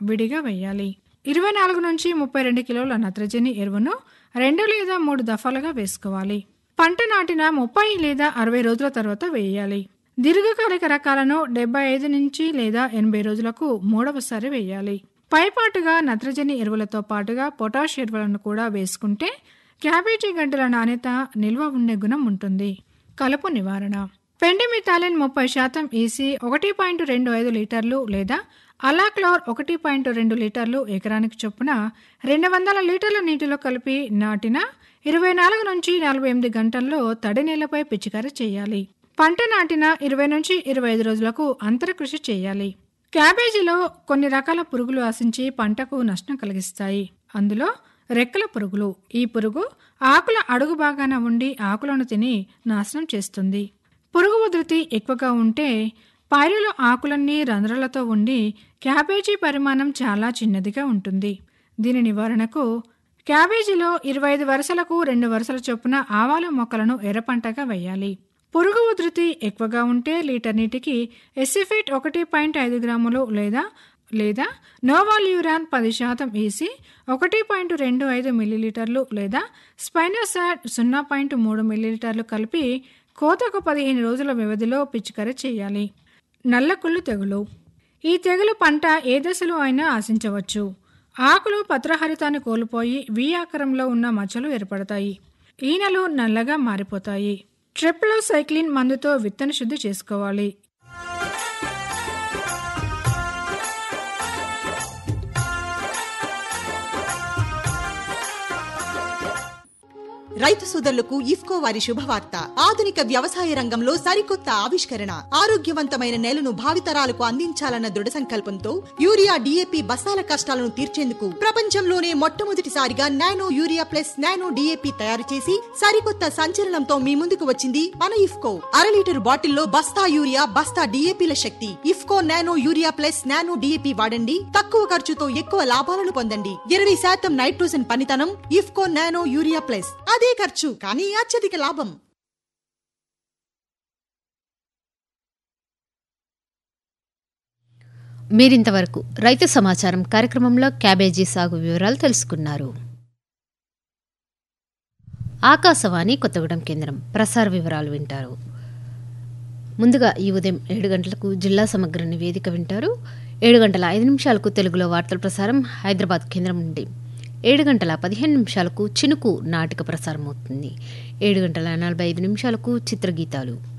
విడిగా వేయాలి ఇరవై నాలుగు నుంచి ముప్పై రెండు కిలోల నత్రజని ఎరువును రెండు లేదా మూడు దఫాలుగా వేసుకోవాలి పంట నాటిన ముప్పై లేదా అరవై రోజుల తర్వాత వేయాలి దీర్ఘకాలిక రకాలను డెబ్బై ఐదు నుంచి లేదా ఎనభై రోజులకు మూడవసారి వేయాలి పైపాటుగా నత్రజని ఎరువులతో పాటుగా పొటాష్ ఎరువులను కూడా వేసుకుంటే క్యాబేజీ గడ్డల నాణ్యత నిల్వ ఉండే గుణం ఉంటుంది కలుపు నివారణ పెండిమిథాలిన్ ముప్పై శాతం ఈసీ ఒకటి పాయింట్ రెండు ఐదు లీటర్లు లేదా అలాక్లోర్ ఒకటి పాయింట్ రెండు లీటర్లు ఎకరానికి చొప్పున రెండు వందల లీటర్ల నీటిలో కలిపి నాటిన ఇరవై నాలుగు నుంచి నలభై ఎనిమిది గంటల్లో తడి నేలపై పిచికారీ చేయాలి పంట నాటిన ఇరవై నుంచి ఇరవై ఐదు రోజులకు అంతర కృషి చేయాలి క్యాబేజీలో కొన్ని రకాల పురుగులు ఆశించి పంటకు నష్టం కలిగిస్తాయి అందులో రెక్కల పురుగులు ఈ పురుగు ఆకుల అడుగు భాగాన ఉండి ఆకులను తిని నాశనం చేస్తుంది పురుగు ఉధృతి ఎక్కువగా ఉంటే పైరులో ఆకులన్నీ రంధ్రాలతో ఉండి క్యాబేజీ పరిమాణం చాలా చిన్నదిగా ఉంటుంది దీని నివారణకు క్యాబేజీలో ఇరవై ఐదు వరుసలకు రెండు వరుసల చొప్పున ఆవాల మొక్కలను ఎర్రపంటగా వేయాలి పురుగు ఉధృతి ఎక్కువగా ఉంటే లీటర్ నీటికి ఎసిఫేట్ ఒకటి పాయింట్ ఐదు గ్రాములు లేదా లేదా నోవాల్యూరాన్ పది శాతం వేసి ఒకటి పాయింట్ రెండు ఐదు మిల్లీలీటర్లు లేదా స్పైనోసాడ్ సున్నా పాయింట్ మూడు మిల్లీలీటర్లు కలిపి కోతకు పదిహేను రోజుల వ్యవధిలో పిచికారీ చేయాలి నల్లకుళ్ళు తెగులు ఈ తెగులు పంట ఏ దశలో అయినా ఆశించవచ్చు ఆకులు పత్రహరితాన్ని కోల్పోయి వి ఆకారంలో ఉన్న మచ్చలు ఏర్పడతాయి ఈనెలు నల్లగా మారిపోతాయి ట్రిప్లోసైక్లిన్ మందుతో విత్తన శుద్ధి చేసుకోవాలి రైతు సోదరులకు ఇఫ్కో వారి శుభవార్త ఆధునిక వ్యవసాయ రంగంలో సరికొత్త ఆవిష్కరణ ఆరోగ్యవంతమైన నేలను భావితరాలకు అందించాలన్న దృఢ సంకల్పంతో యూరియా డిఏపి బస్తాల కష్టాలను తీర్చేందుకు ప్రపంచంలోనే మొట్టమొదటిసారిగా nano urea plus nano DAP తయారు చేసి సరికొత్త సంచలనంతో మీ ముందుకు వచ్చింది మన ఇఫ్కో అర లీటర్ బాటిల్లో బస్తా యూరియా బస్తా డిఏపిల శక్తి IFFCO nano urea plus nano DAP వాడండి తక్కువ ఖర్చుతో ఎక్కువ లాభాలను పొందండి ఇరవై శాతం నైట్రోజన్ పనితనం ఇఫ్కో నానో యూరియా ప్లస్ అదే ఖర్చు కానీ అత్యధిక లాభం మీరింతవరకు రైతు సమాచారం కార్యక్రమంలో క్యాబేజీ సాగు వివరాలు తెలుసుకున్నారు ఆకాశవాణి కొత్తగూడెం కేంద్రం ప్రసార వివరాలు వింటారు ముందుగా ఈ ఉదయం ఏడు గంటలకు జిల్లా సమగ్ర నివేదిక వింటారు ఏడు గంటల ఐదు నిమిషాలకు తెలుగులో వార్తల ప్రసారం హైదరాబాద్ కేంద్రం నుండి ఏడు గంటల పదిహేను నిమిషాలకు చినుకు నాటిక ప్రసారం అవుతుంది ఏడు గంటల నలభై ఐదు నిమిషాలకు చిత్రగీతాలు